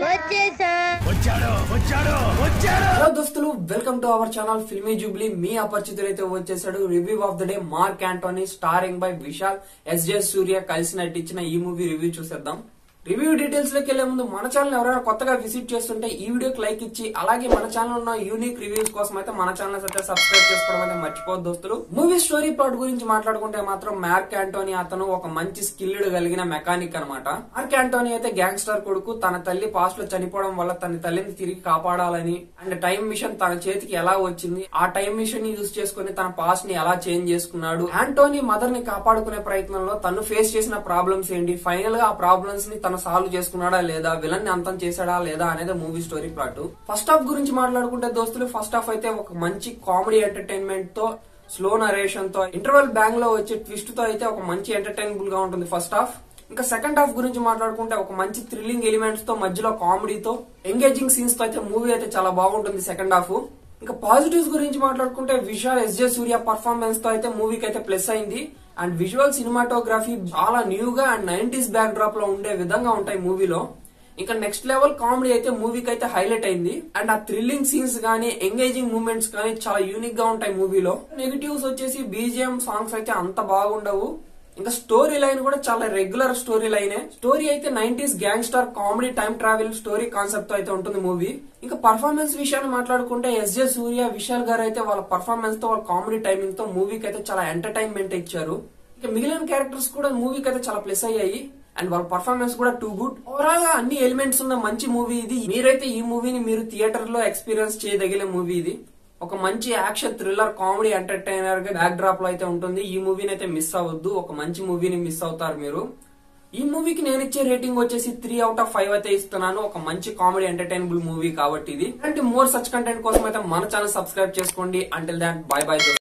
వచ్చేసా హలో దోస్తులు welcome to our channel Filmy Jubilee మీ అపరిచితులు అయితే వచ్చేసాడు review of the day Mark Antony starring by Vishal S J Suryah కలిసి నటించిన ఈ మూవీ రివ్యూ చూసేద్దాం రివ్యూ డీటెయిల్స్ లోకి వెళ్లే ముందు మన ఛానల్ ఎవరైనా కొత్తగా విజిట్ చేస్తుంటే ఈ వీడియోకి లైక్ ఇచ్చి అలాగే మన ఛానల్ ఉన్న యూనిక్ రివ్యూస్ కోసం అయితే మన ఛానల్ అయితే సబ్స్క్రైబ్ చేసుకోవడం అయితే మర్చిపోద్దు దోస్తులు మూవీ స్టోరీ ప్లాట్ గురించి మాట్లాడుకుంటే మాత్రం మార్క్ యాంటోనీ అతను ఒక మంచి స్కిల్డ్ కలిగిన మెకానిక్ అన్నమాట మార్క్ యాంటోనీ అయితే గ్యాంగ్స్టర్ కొడుకు తన తల్లి పాస్ట్ లో చనిపోవడం వల్ల తన తల్లిని తిరిగి కాపాడాలని అండ్ టైం మిషన్ తన చేతికి ఎలా వచ్చింది ఆ టైం మిషన్ ని యూజ్ చేసుకుని తన పాస్ట్ ని ఎలా చేంజ్ చేసుకున్నాడు యాంటోనీ మదర్ ని కాపాడుకునే ప్రయత్నంలో తను ఫేస్ చేసిన ప్రాబ్లమ్స్ ఏంటి ఫైనల్ గా ఆ ప్రాబ్లమ్స్ ని తను సాల్వ్ చేసుకున్నాడా లేదా విలన్ ని అంతం చేశాడా లేదా అనేది movie story plot first half గురించి మాట్లాడుకుంటే దోస్తులు ఫస్ట్ హాఫ్ అయితే ఒక మంచి కామెడీ ఎంటర్టైన్మెంట్ తో స్లో నరేషన్ తో ఇంటర్వెల్ బ్యాంగ్ లో వచ్చే ట్విస్ట్ తో అయితే ఒక మంచి ఎంటర్టైనబుల్ గా ఉంటుంది ఫస్ట్ హాఫ్ ఇంకా సెకండ్ హాఫ్ గురించి మాట్లాడుకుంటే ఒక మంచి థ్రిల్లింగ్ ఎలిమెంట్స్ తో మధ్యలో కామెడీతో ఎంగేజింగ్ సీన్స్ తో అయితే మూవీ అయితే చాలా బాగుంటుంది సెకండ్ హాఫ్ ఇంకా పాజిటివ్స్ గురించి మాట్లాడుకుంటే Vishal S J Suryah performance తో అయితే మూవీకి అయితే ప్లస్ అయింది అండ్ విజువల్ సినిమాటోగ్రఫీ చాలా న్యూ గా అండ్ నైన్టీస్ బ్యాక్ డ్రాప్ లో ఉండే విధంగా ఉంటాయి మూవీలో ఇంకా నెక్స్ట్ లెవెల్ కామెడీ అయితే మూవీకి అయితే హైలైట్ అయింది అండ్ ఆ థ్రిల్లింగ్ సీన్స్ గానీ ఎంగేజింగ్ మూమెంట్స్ కానీ చాలా యూనిక్ గా ఉంటాయి మూవీలో నెగిటివ్స్ వచ్చేసి బీజిఎం సాంగ్స్ అయితే అంత బాగుండవు ఇంకా స్టోరీ లైన్ కూడా చాలా రెగ్యులర్ స్టోరీ లైనే స్టోరీ అయితే nineties gangster comedy time travel story concept తో అయితే ఉంటుంది మూవీ ఇంకా పర్ఫార్మెన్స్ విషయాన్ని మాట్లాడుకుంటే ఎస్ జే సూర్య విశాల్ గారు అయితే వాళ్ళ పర్ఫార్మెన్స్ తో వాళ్ళ కామెడీ టైమింగ్ తో మూవీకి అయితే చాలా ఎంటర్టైన్మెంట్ ఇచ్చారు ఇంకా మిగిలిన క్యారెక్టర్స్ కూడా మూవీకి అయితే చాలా ప్లస్ అయ్యాయి అండ్ వాళ్ళ పర్ఫార్మెన్స్ కూడా టూ గుడ్ ఓవరాల్ గా అన్ని ఎలిమెంట్స్ ఉన్న మంచి మూవీ ఇది మీరైతే ఈ మూవీని మీరు థియేటర్ లో ఎక్స్పీరియన్స్ చేయదగిన మూవీ ఇది ఒక మంచి యాక్షన్ థ్రిల్లర్ కామెడీ ఎంటర్టైనర్ గా బ్యాక్ డ్రాప్ లో అయితే ఉంటుంది ఈ మూవీని అయితే మిస్ అవ్వద్దు ఒక మంచి మూవీని మిస్ అవుతారు మీరు ఈ మూవీకి నేను ఇచ్చే రేటింగ్ వచ్చేసి త్రీ అవుట్ ఆఫ్ ఫైవ్ అయితే ఇస్తున్నాను ఒక మంచి కామెడీ ఎంటర్టైనబుల్ మూవీ కాబట్టి ఇది అంటే మోర్ సచ్ కంటెంట్ కోసం అయితే మన ఛానల్ సబ్స్క్రైబ్ చేసుకోండి అంటిల్ దాట్ బై బై